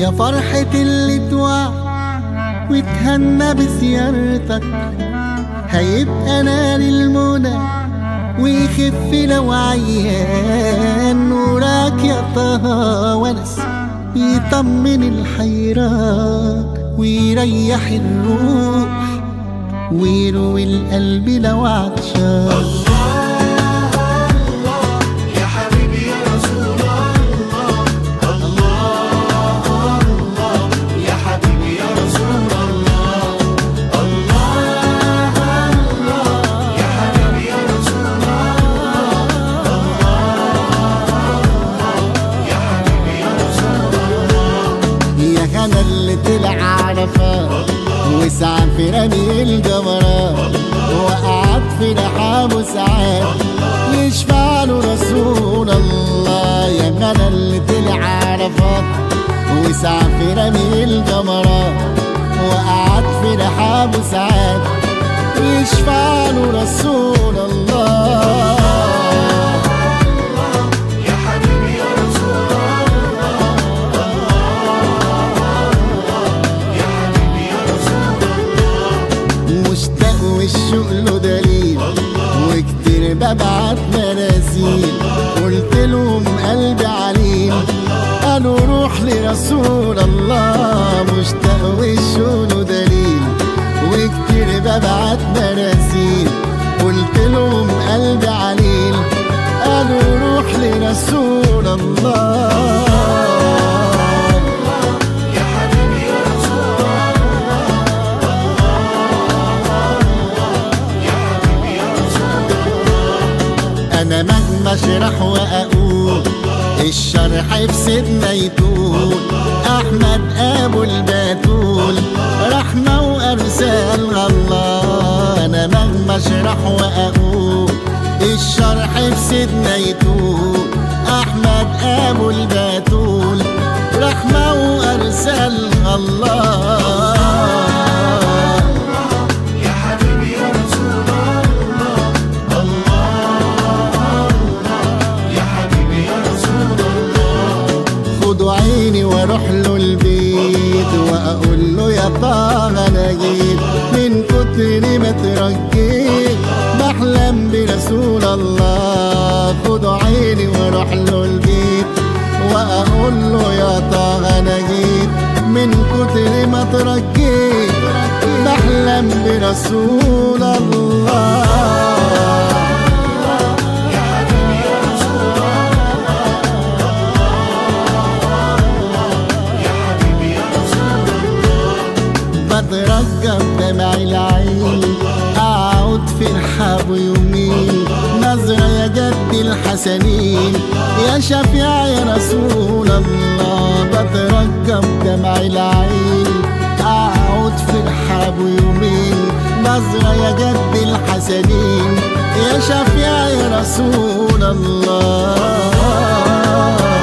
يا فرحة اللي توعى وتهنى بزيارتك هيبقى نار المنى ويخف لو عيان نورك يا طه ونس يطمن الحيران ويريح الروح ويروي القلب لو عطشان يا حبيبي يا رسول الله الله الله يا حبيبي يا رسول الله الله الله يا حبيبي يا رسول الله يا حبيبي يا رسول يا هنا اللي طلع عرفات وسعى في رمي الجمرات وقعد في رحابه ساعات يشفع له رسول الله يا غنى اللي طلع عرفات وسعى في رمي الجمرات وقعد في رحابه ساعات يشفع له رسول الله يا حبيبي يا رسول يا حبيبي يا رسول مشتاق والشوق له دليل وكتير ببعت مراسيل قلت لهم قلبي عليل قالوا روح لرسول الله مشتاق والشوق له دليل وكتير ببعت مراسيل قلت لهم قلبي عليل قالوا روح لرسول الله يا حبيبي يا رسول يا حبيبي يا رسول انا مهما اشرح واقول الشرح في سيدنا يطول احمد ابو البتول رحمه وارسال الله انا مهما اشرح واقول الشرح في سيدنا يطول احمد ابو البتول رحمه وارسال الله يا حبيبي يا رسول الله يا حبيبي يا رسول الله خدوا عيني واروح له البيت واقول له يا طه انا جيت من كتر ما ترجيت بحلم برسول الله خدوا عيني واروح له البيت واقول له يا طه انا جيت من كتر ما ترجيت بحلم برسول الله يا حبيبي يا رسول يا حبيبي يا رسول بترجى بدمع العين اقعد في رحاب يومين نظرة يا جد الحسنين يا شفيع يا رسول الله بترجى بدمع العين اقعد في رحاب يومين نظرة يا جد الحسنين يا شفيع يا رسول الله